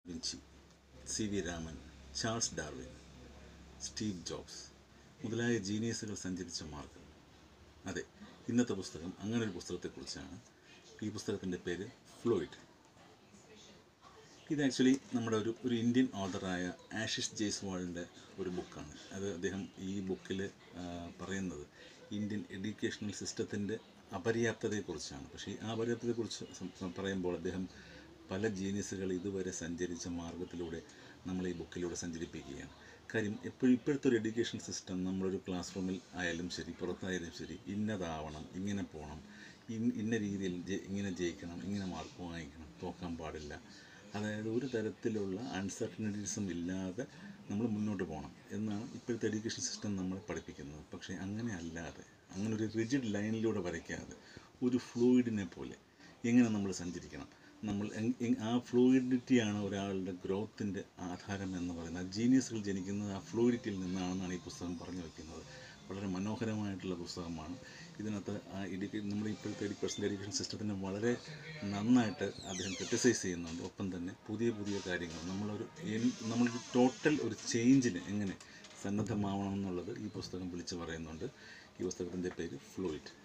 Vinci C V Raman Charles Darwin Steve Jobs മുതലായ ജീനിയസുകൾ സഞ്ചരിച്ച മാർഗം അതെ ഇന്നത്തെ പുസ്തകം അങ്ങനെ ഒരു പുസ്തകത്തെക്കുറിച്ചാണ് ഈ പുസ്തകത്തിൻ്റെ പേര് ഫ്ലോയിഡ് ഇത് ആക്ച്വലി നമ്മുടെ ഒരു ഒരു ഇന്ത്യൻ ഓഥറായ ആഷിഷ് ജയ്സ്വാളിൻ്റെ ഒരു ബുക്കാണ് അത് അദ്ദേഹം ഈ ബുക്കിൽ പറയുന്നത് ഇന്ത്യൻ എഡ്യൂക്കേഷണൽ സിസ്റ്റത്തിൻ്റെ അപര്യാപ്തതയെക്കുറിച്ചാണ് പക്ഷേ ഈ അപര്യാപ്തതയെക്കുറിച്ച് സം- സം- പറയുമ്പോൾ അദ്ദേഹം പല ജീനിയസുകൾ ഇതുവരെ സഞ്ചരിച്ച മാർഗത്തിലൂടെ നമ്മൾ ഈ ബുക്കിലൂടെ സഞ്ചരിപ്പിക്കുകയാണ് കാര്യം എപ്പോഴും ഇപ്പോഴത്തെ ഒരു എഡ്യൂക്കേഷൻ സിസ്റ്റം നമ്മളൊരു ക്ലാസ് റൂമിൽ ആയാലും ശരി പുറത്തായാലും ശരി ഇന്നതാവണം ഇങ്ങനെ പോകണം ഇൻ- ഇന്ന രീതിയിൽ ജയി- ഇങ്ങനെ ജയിക്കണം ഇങ്ങനെ മാർക്ക് വാങ്ങിക്കണം തോക്കാൻ പാടില്ല അതായത് ഒരു തരത്തിലുള്ള അൺസർട്ടനിറ്റീസും ഇല്ലാതെ നമ്മൾ മുന്നോട്ട് പോകണം എന്നാണ് ഇപ്പോഴത്തെ എഡ്യൂക്കേഷൻ സിസ്റ്റം നമ്മളെ പഠിപ്പിക്കുന്നത് പക്ഷേ അങ്ങനെ അല്ലാതെ അങ്ങനെ ഒരു റിജിഡ് ലൈനിലൂടെ വരയ്ക്കാതെ ഒരു ഫ്ലൂയിഡിനെ പോലെ എങ്ങനെ നമ്മൾ സഞ്ചരിക്കണം നമ്മൾ എങ്- എങ്- ആ ഫ്ലൂയിഡിറ്റിയാണ് ഒരാളുടെ ഗ്രോത്തിൻ്റെ ആധാരം എന്ന് പറയുന്നത് ജീനിയസുകൾ ജനിക്കുന്നത് ആ ഫ്ലൂയിഡിറ്റിയിൽ നിന്നാണെന്നാണ് ഈ പുസ്തകം പറഞ്ഞു വയ്ക്കുന്നത് വളരെ മനോഹരമായിട്ടുള്ള പുസ്തകമാണ് ഇതിനകത്ത് ആ എഡ്യൂക്കേ നമ്മുടെ ഇപ്പോഴത്തെ എഡ്യൂക്കേഷൻ എഡ്യൂക്കേഷൻ സിസ്റ്റത്തിനെ വളരെ നന്നായിട്ട് അദ്ദേഹം ക്രിട്ടിസൈസ് ചെയ്യുന്നുണ്ട് ഒപ്പം തന്നെ പുതിയ പുതിയ കാര്യങ്ങൾ നമ്മളൊരു എൻ- നമ്മളൊരു ടോട്ടൽ ഒരു ചേഞ്ചിന് എങ്ങനെ സന്നദ്ധമാവണം എന്നുള്ളത് ഈ പുസ്തകം വിളിച്ചു പറയുന്നുണ്ട് ഈ പുസ്തകത്തിൻ്റെ പേര് ഫ്ലൂയിഡ്